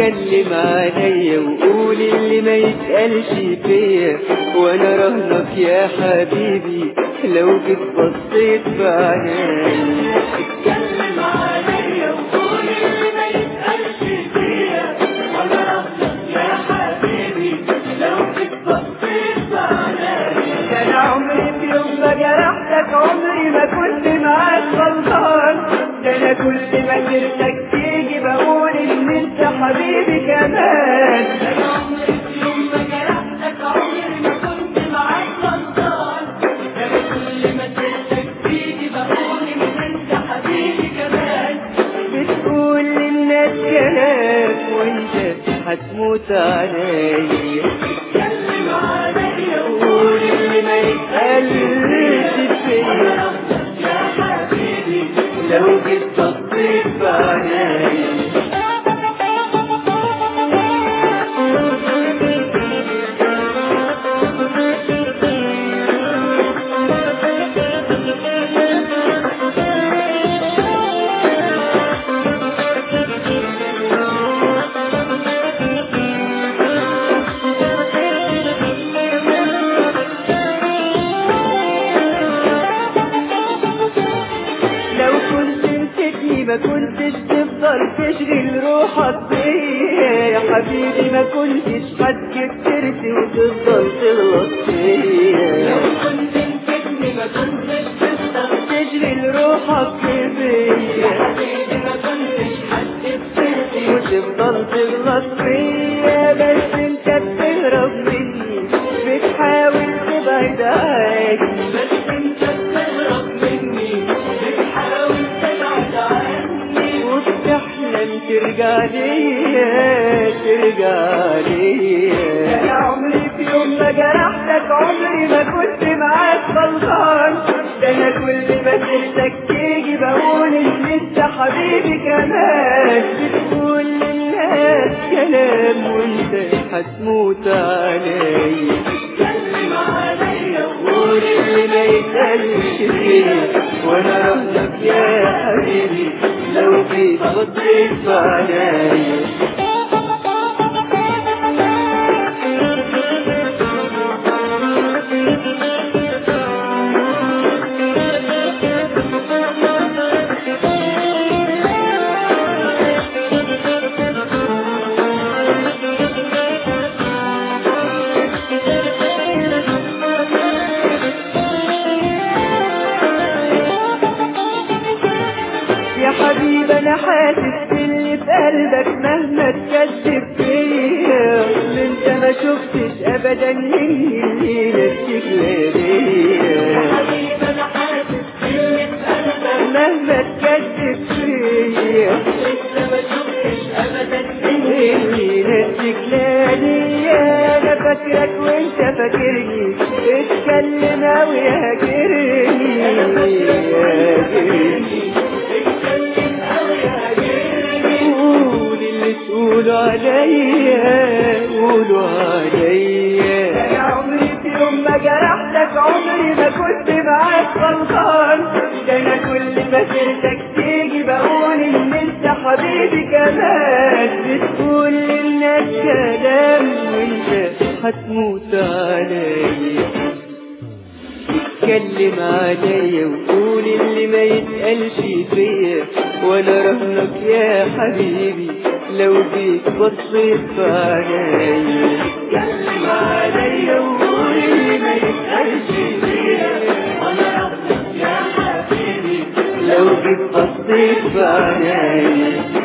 اتكلم عليا وقول اللي ما يتقالش فيا وانا رهنك يا حبيبي لو جيت بصيت في عينيا اتكلم عليا وقول اللي ما يتقالش فيا وانا رافضك يا حبيبي لو جيت بصيت في عينيا كان عمري في يوم ما جرحتك عمري ما كنت معاك غلطان ده انا كل ما سيرتك تيجي بقول ان انت حبيبي كمان انا عمري في يوم ما جرحتك عمري ما كنت معاك غلطان ده انا كل ما سيرتك تيجي بقول ان انت حبيبي كمان بتقول للناس كلام وانت هتموت عليا اتكلم عليا قول اللي ما يتقالش فيا رافضك يا حبيبي لو جيت بصيت في عينيا لو كنت نسيتني ما كنتش تفضل تشغل روحك بيا يا حبيبي ما كنتش هتجيب سيرتي وتفضل تغلط فيا لو كنت نسيتني ما كنتش تفضل تشغل روحك بيا حبيبي ما كنتش حد بسيرتي وتفضل تغلط فيا بس انت بتهرب مني بتحاول تبعد عني بس انت بتهرب مني بتحاول تبعد عني وبتحلم ترجع ليا ترجع ليا يا عمري في يوم ما جرحتك عمري ما كنت معاك غلطان ده انا كل ما سيرتك تيجي بقول ان انت حبيبي كمان بتقول للناس كلام وانت هتموت عليا اتكلم عليا قول اللي ما يتقالش فيه وانا رهنك يا حبيبي لو جيت بصيت في عينيا يا حبيبي انا حاسس باللي في قلبك مهما تكذب فيا انت ما شفتش ابدا مني اللي نفسك يا ليا حبيبي انا حاسس باللي في قلبك مهما تكذب فيا لسه ما شفتش ابدا مني اللي نفسك ليا انا فاكرك وانت فاكرني اتكلم اوي هاجرني هاجرني اتكلم قوي هاجرني قول اللي تقولوا عليا قولوا عليا يا عمري في يوم ما جرحتك عمري ما كنت معاك غلطان ده انا كل ما سيرتك تيجي بقول ان انت حبيبي كمان بتقول للناس كلام وانت هتموت عليا اتكلم عليا وقول اللي ما يتقالش فيا وانا رهنك يا حبيبي لو جيت بصيت في عينيا اتكلم عليا وقول اللي ما يتقالش فيا وانا رافضك يا حبيبي لو جيت بصيت في عينيا